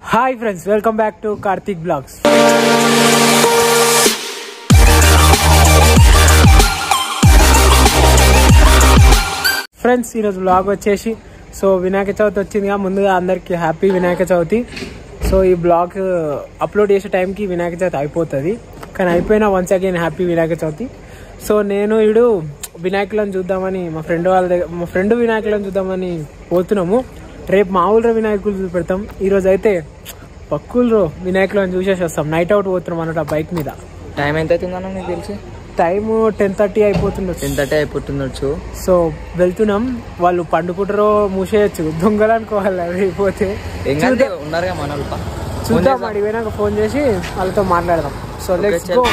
Hi friends welcome back to Karthik vlogs friends ఈరోజు vlog వచ్చేసి so Vinayaka Chavithi వచ్చిందిగా ముందుగా అందరికీ హ్యాపీ వినాయక చవితి సో ఈ బ్లాగ్ అప్లోడ్ చేసే టైంకి వినాయక చవితి అయిపోతుంది కానీ అయిపోయినా once again happy Vinayaka Chavithi so నేను ఇడు వినాయకులను చూద్దామని మా ఫ్రెండ్ వాళ్ళ దగ్గర మా ఫ్రెండ్ వినాయకులను చూద్దామని పోతున్నాము రేపు మా ఊళ్ళో వినాయకులు చూపెడతాం ఈరోజు అయితే పక్కుల్లో వినాయకులను చూసేసి వస్తాం నైట్ అవుట్ పోతున్నాం అన్నట్టు ఆ బైక్ మీద టైం ఎంత అవుతుందన్న నీకు తెలిసి టైం టెన్ థర్టీ అయిపోతుండొచ్చు టెన్ థర్టీ అయిపోతుండొచ్చు సో వెళ్తున్నాం వాళ్ళు పండుకుంటారో మూసేయచ్చు దొంగలు అనుకోవాలి అది పోతే ఏం కాదు ఉన్నారుగా మన వాళ్ళు పా. చూద్దాం అడిగి పోయినాక ఫోన్ చేసి వాళ్ళతో మాట్లాడదాం సో Okay, లెట్స్ చల్. గో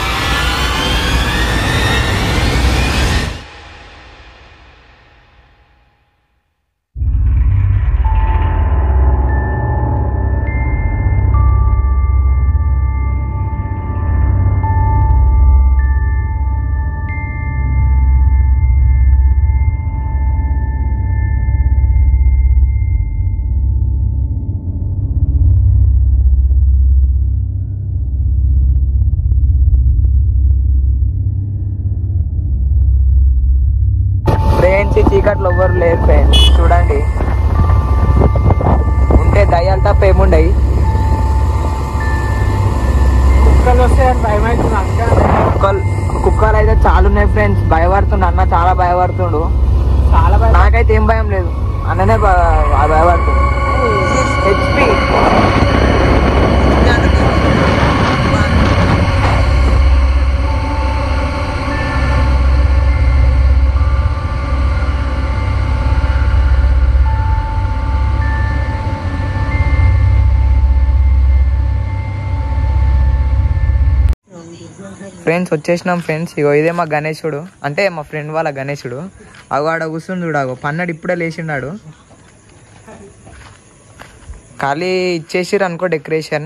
ఫ్రెండ్స్ ఈ చీకట్లో ఎవ్వరు లేరు ఫ్రెండ్స్ చూడండి ఉంటే దయ్యాలు తప్ప ఏముండయి కుక్కలు వస్తే భయం అవుతుంది అక్క కుక్కలు కుక్కలు అయితే చాలా ఉన్నాయి ఫ్రెండ్స్ భయపడుతుండు అన్న చాలా భయపడుతుండు చాలా భయం నాకైతే ఏం భయం లేదు అన్ననే భ- భయపడుతుండు హెచ్పి ఫ్రెండ్స్ వచ్చేసినాం ఫ్రెండ్స్ ఇగో ఇదే మా గణేశుడు అంటే మా ఫ్రెండ్ వాళ్ళ గణేశుడు అగో ఆడ కూర్చుండు చూడాగో పన్నడు ఇప్పుడే లేచిండాడు ఖాళీ ఇచ్చేసిర్రు అనుకో డెకరేషన్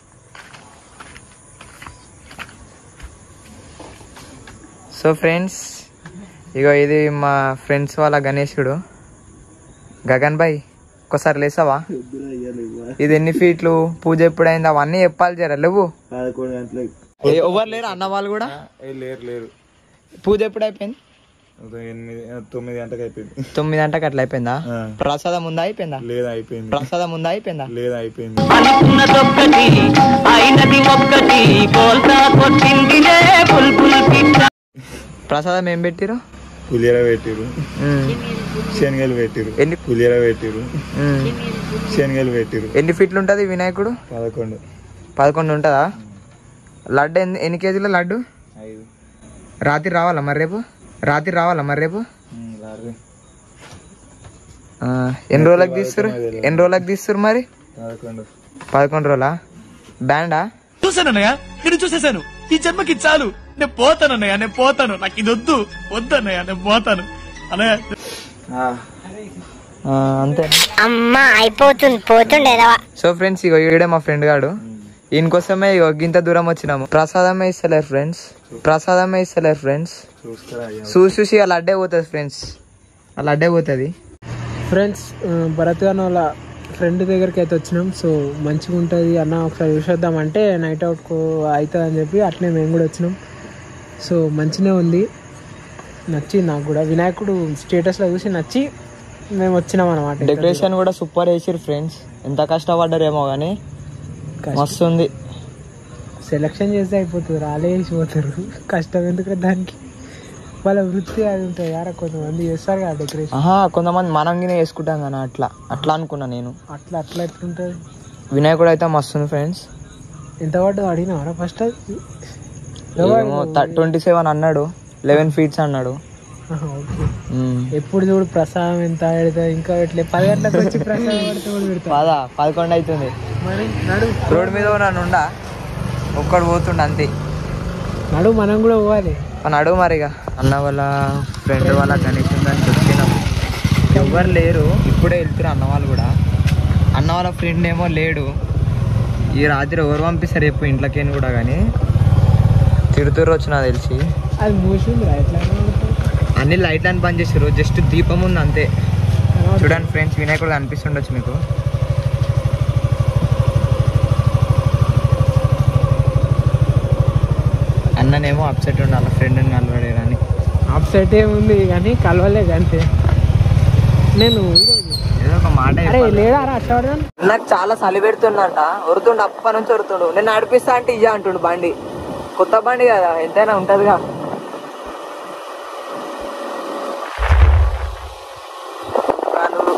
సో ఫ్రెండ్స్ ఇగో ఇది మా ఫ్రెండ్స్ వాళ్ళ గణేశుడు గగన్ భాయ్ ఒక్కసారి లేసావా ఇది ఎన్ని ఫీట్లు పూజ ఎప్పుడైంది అవన్నీ చెప్పాలి జర లేవు పదకొండు గంటలకు ఏ, ఎవరు లేరు అన్న వాళ్ళు కూడా ఏ లేరు లేరు పూజ ఎప్పుడు అయిపోయింది ఒక ఎనిమిది తొమ్మిది గంటలకు అయిపోయింది తొమ్మిది గంటలకు అట్లా అయిపోయిందా ఆ. ప్రసాదం ముందా అయిపోయిందా లేదు అయిపోయింది ప్రసాదం ముందా అయిపోయిందా లేదు అయిపోయింది అనుకున్నదొక్కటి అయినది ఒక్కటి పోల్తా కొట్టిందిలే బుల్బుల్ పిట్ట ప్రసాదం ఏం పెట్టిరు పులియర పెట్టిరు శనగలు పెట్టిరు ఎన్ని పులియర పెట్టిరు మ్మ్. శనగలు పెట్టిరు ఎన్ని ఫీట్లు ఉంటుంది వినాయకుడు పదకొండు పదకొండు ఉంటుందా లడ్డు ఎన్ని ఎన్ని కేజీల లడ్డు ఐదు రాత్రి రావాలా మరి రేపు రాత్రి రావాలా మరి రేపు ఉమ్, లారీ. ఆ, ఎన్ని రోజులకు తీస్తారు ఎన్ని రోజులకు తీస్తారు మరి పదకొండు పదకొండు రోజులా బ్యాండా చూసానన్నయ్య నేను చూసేశాను ఈ జన్మకి చాలు నేను పోతానన్నయ్య నేను పోతాను నాకు ఇది వద్దు వద్దన్నయ్య నేను పోతాను అన్నయ్య ఆ, అంతే అమ్మ అయిపోతుంది పోతుండేదవా సో ఫ్రెండ్స్ ఇగో ఈడే మా ఫ్రెండ్ గాడు ఈయన కోసమే ఇగో గింత దూరం వచ్చినాము ప్రసాదమే ఇస్తలేరు ఫ్రెండ్స్ ప్రసాదమే ఇస్తలేరు ఫ్రెండ్స్ చూస్తారా అయ్యా చూసి చూసి అలా అడ్డే పోతుంది ఫ్రెండ్స్ అలా అడ్డే పోతుంది ఫ్రెండ్స్ భరత్ గారి వాళ్ళ ఫ్రెండ్ దగ్గరికి అయితే వచ్చినాం సో మంచిగా ఉంటుంది అన్న ఒకసారి చూసేద్దాం అంటే నైట్ అవుట్ అవుతుంది అని చెప్పి అట్లే మేము కూడా వచ్చినాం సో మంచిగా ఉంది నచ్చింది నాకు కూడా వినాయకుడు స్టేటస్లో చూసి నచ్చి మేము వచ్చినాం అనమాట డెకరేషన్ కూడా సూపర్ వేసిరు ఫ్రెండ్స్ ఎంత కష్టపడ్డారేమో కానీ మస్తు ఉంది సెలక్షన్ చేస్తే అయిపోతుంది రాలేసి పోతారు కష్టం ఎందుకు దానికి వాళ్ళ వృత్తి అది ఉంటుంది యారా కొంతమంది చేస్తారు కదా డెకరేషన్ ఆహా కొంతమంది మనం గినే వేసుకుంటాం కానీ అట్లా అట్లా అనుకున్నా నేను అట్లా అట్లా ఎట్లుంటుంది వినాయకుడు అయితే మస్తు ఉంది ఫ్రెండ్స్ ఎంత పడ్డది అడిగినావరా ఫస్ట్ ట్వంటీ సెవెన్ అన్నాడు లెవెన్ ఫీట్స్ అన్నాడు ఓకే మ్మ్. ఎప్పుడు చూడు ప్రసాదం ఎంత పెడతా ఇంకా పెట్టలే పది గంటలకు వచ్చి ప్రసాదం పెడితే కూడా పెడతా పద పదకొండు అవుతుంది మరి నడు రోడ్ మీద నన్ను ఉండా ఒక్కడు పోతుండ అంతే నడు మనం కూడా పోవాలి మన అడుగు మరిగా అన్న వాళ్ళ ఫ్రెండ్ వాళ్ళ గణేష్ దానికి వచ్చినాం ఎవ్వరు లేరు ఇప్పుడే వెళ్తున్నారు అన్న వాళ్ళు కూడా అన్న వాళ్ళ ఫ్రెండ్ ఏమో లేడు ఈ రాత్రి ఎవరు పంపిస్తారు చెప్పు ఇంట్లోకి కూడా కానీ తిరుతూరు వచ్చిన తెలిసి అది మూసింది ఎట్లా అన్ని లైట్లను బంద్ చేసారు జస్ట్ దీపం ఉంది అంతే చూడండి ఫ్రెండ్స్ వినాయకుడు కనిపిస్తుండొచ్చు మీకు అన్ననేమో అప్సెట్ ఉండాలి ఫ్రెండ్ని కలవడేరని అప్సెట్ ఏముంది కానీ కలవలేదు అంతే నేను ఈరోజు ఏదో ఒక మాట అరే చెప్పాలి. లేడా రా అట్లా పడదాను నాకు చాలా చలి పెడుతుందంట ఉరుతుండు అప్ప నుంచి ఉరుతుండు నేను నడిపిస్తా అంటే ఇయ్య అంటుండు బండి కొత్త బండి కదా ఎంతైనా ఉంటదిగా వాళ్ళు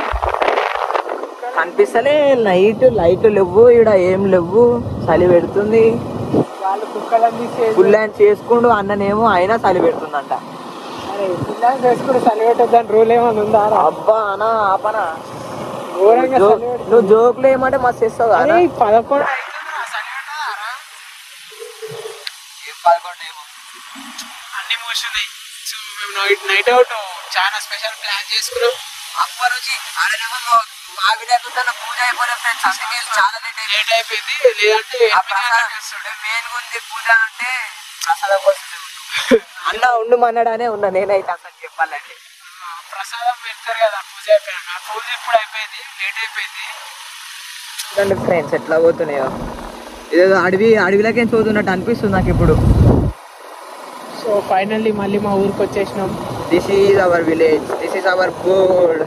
కనిపిస్తలే నైట్ లైట్ లేవు ఇక్కడ ఏం లేవు చలి పెడుతుంది వాళ్ళు కుక్కలన్నీ ఫుల్ హ్యాండ్ చేసుకుండు అన్ననేమో అయినా చలి పెడుతుందంట అరే పిల్లలు చేసుకుంటే చలి పెట్టద్దని రూల్ ఏమైనా ఉందా రా? అబ్బా అనా ఆపనా ఘోరంగా జో- చలి పెడుతుంది. నువ్వు జోకులు ఏమంటే మస్తు ఇస్తావు అరే కదా ఈ పదకొండు అవుతుందిరా, చలి పెట్టదా రా? అన్ని మోస్తున్నాయి సో మేము నైట్ నైట్ అవుట్ చాలా స్పెషల్ ప్లాన్ చేసుకున్నాం అప్పటి నుంచి ఆడనేమో మా వినాయకుడితో పూజ అయిపోయిన ఫ్రెండ్స్ అందుకే చాలా లేట్ అయింది లేట్ అయిపోయింది లేదంటే ఆ ప్రసాదం మెయిన్ ఉంది పూజ అంటే ప్రసాదం కోసం అన్న ఉండు మన్నాడనే ఉన్నా నేనైతే అసలు చెప్పాలంటే ప్రసాదం పెడతారు కదా పూజ అయిపోయాక ఆ పూజ ఇప్పుడు అయిపోయింది లేట్ అయిపోయింది చూడండి ఫ్రెండ్స్ ఎట్లా పోతున్నాయో ఇదేదో అడవి అడవిలోకేం చదువుతున్నట్టు అనిపిస్తుంది నాకు ఇప్పుడు సో ఫైనల్లీ మళ్ళీ మా ఊరికి వచ్చేసినాం this is our village this is our board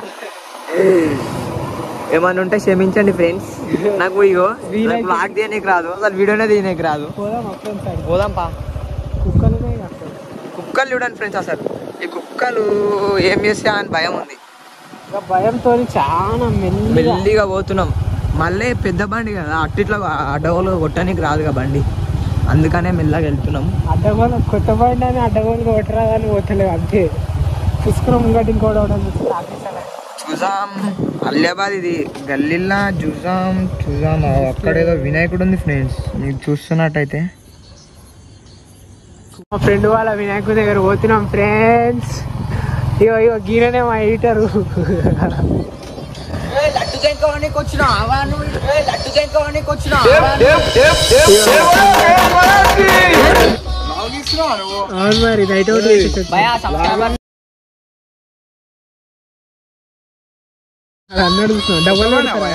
ఏమన్నా ఉంటే క్షమించండి ఫ్రెండ్స్ నాకు ఇగో వీలైతే- బ్లాగ్ తీయనీకి రాదు అసలు వీడియోనే తీయనీకి రాదు పోదాం అక్కడ సైడ్ పోదాం పా కుక్కలు ఉన్నాయి అక్కడ కుక్కలు చూడండి ఫ్రెండ్స్ అసలు ఈ కుక్కలు ఏం చేస్తా అని భయం ఉంది ఇంకా భయంతో చాలా మెల్లిగా మెల్లిగా పోతున్నాం మళ్ళీ పెద్ద బండి కదా అట్టిట్లో అడ్డగోలు కొట్టడానికి రాదుగా బండి అందుకనే మెల్లగా వెళ్తున్నాం అడ్డగోలు కొత్త బండి అని అడ్డగోలు కొట్టరాదని పోతలేవు అంతే పుష్కరం ఇంకోటి ఇంకోటి ఒకటి అని చెప్పి ఆపేసాను. చూసాం అలియాబాద్ ఇది గల్లీలా చూసాం చూసాం అక్కడేదో వినాయకుడు ఉంది ఫ్రెండ్స్ మీకు చూస్తున్నట్టయితే మా ఫ్రెండ్ వాళ్ళ వినాయకుడి దగ్గర పోతున్నాం ఫ్రెండ్స్ ఇగో ఇగో గీననే మా ఎడిటరు లడ్డు జంకవానికి వచ్చిన లడ్డు జంకవానికి వచ్చిన అవును మరి నైట్ అవుట్ అన్నాడు డబ్బులు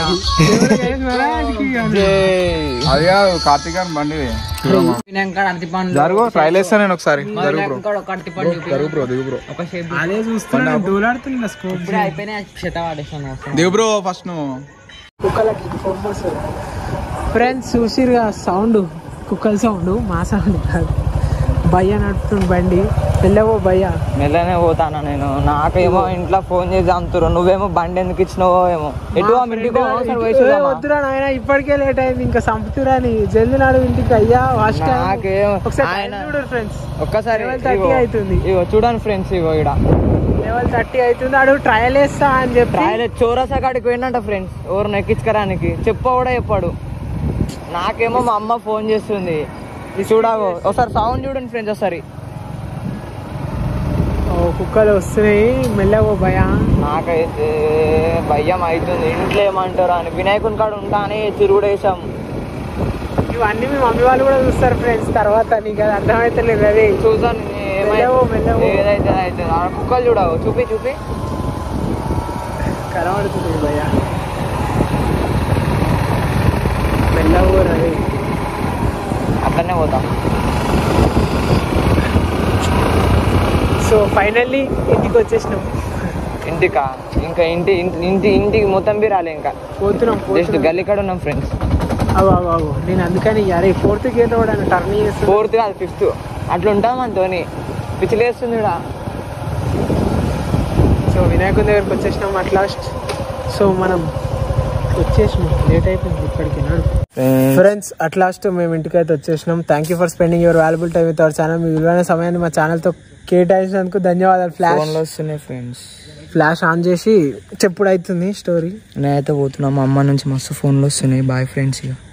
అది కాదు కార్తీక్ గారి బండి జరుగు ట్రైల్ వేస్తా నేను ఒకసారి జరుగు బ్రో జరుగు బ్రో దిగు బ్రో అదే చూస్తున్నా దూలాడుతున్నా స్కోప్ దిగు బ్రో ఫస్ట్ నువ్వు కుక్కలకి ఫ్రెండ్స్ చూసిరుగా సౌండ్ కుక్కల సౌండ్ మా సౌండ్ కాదు భయ్య నడుపుతుంది బండి వెళ్ళవో భయ్య మెల్లనే పోతానా నేను నాకేమో ఇంట్లో ఫోన్ చేసి అమ్ముతారు నువ్వేమో బండి ఎందుకు ఇచ్చినావో ఏమో ఎటు మా ఆమె ఇంటికి friend పోదాం, ఒకసారి ఇంటికి- పోయి ఏ, చూద్దామా? వద్దురా నాయన ఇప్పటికే లేట్ అయింది ఇంకా సంపుతురాని జల్ది నాడు ఇంటికి అయ్యా ఫస్ట్ నాకేం ఒకసారి ఆయన- time చూడు ఫ్రెండ్స్ ఒక్కసారి Level 30 ఇగో, అవుతుంది. ఇగో చూడండి ఫ్రెండ్స్ ఇగో ఇక్కడ లెవెల్ థర్టీ అవుతుంది ఆడు ట్రయల్ వేస్తా అని చెప్పి రాయలే చౌరసా కాడికి పోయిందంట ఫ్రెండ్స్ ఎవరు ఎక్కించుకరానికి చెప్ప కూడా చెప్పాడు నాకేమో మా అమ్మ ఫోన్ చేస్తుంది ఇది చూడాగో ఒకసారి సౌండ్ చూడండి ఫ్రెండ్స్ ఒకసారి ఓ, కుక్కలు వస్తున్నాయి మెల్లవో భయ నాకైతే భయం అవుతుంది ఇంట్లో ఏమంటారు అని వినాయకుని కాడ ఉంటా అని తిరుగుడు వేసాం ఇవన్నీ మీ మమ్మీ వాళ్ళు కూడా చూస్తారు ఫ్రెండ్స్ తర్వాత నీకు అది అర్థమైతలేదు అదే చూసాను మెల్లవో, మెల్లవో. ఏదైతే అయితే ఆ కుక్కలు చూడవు చూపి చూపి కనబడుతుంది భయ మెల్లవో రవి అట్లనే పోతాం సో ఫైనల్లీ ఇంటికి వచ్చేసినాం ఇంటికా ఇంకా ఇంటి ఇంటి- ఇంటి ఇంటికి మొత్తం బి రాలే ఇంకా పోతున్నాం జస్ట్ పోతున్నాం గల్లీ కాడ ఉన్నాం ఫ్రెండ్స్ అవు అవు అవు నేను అందుకని అరే ఫోర్త్ గేట్ రోడ్ అని టర్న్ చేస్తున్నా ఫోర్త్ కాదు ఫిఫ్త్ అట్లా ఉంటాం మనతోని పిచ్చిలేస్తుంది ఈడ. సో వినాయకుని దగ్గరికి వచ్చేసినాం అట్ లాస్ట్ సో మనం వచ్చేసినాం లేట్ అయిపోయింది ఇప్పటికి నాడు ఫ్రెండ్స్ అట్ లాస్ట్ మేము ఇంటికి అయితే వచ్చేసినాం thank you for spending your valuable time with our channel మీ విలువైన సమయాన్ని మా ఛానల్తో కేటాయించినందుకు ధన్యవాదాలు ఫ్లాష్ ఫోన్లో వస్తున్నాయి ఫ్రెండ్స్ ఫ్లాష్ ఆన్ చేసి చెప్పుడు అవుతుంది స్టోరీ నేనైతే పోతున్నా మా అమ్మ నుంచి మస్తు ఫోన్లు వస్తున్నాయి బాయ్ ఫ్రెండ్స్ ఇక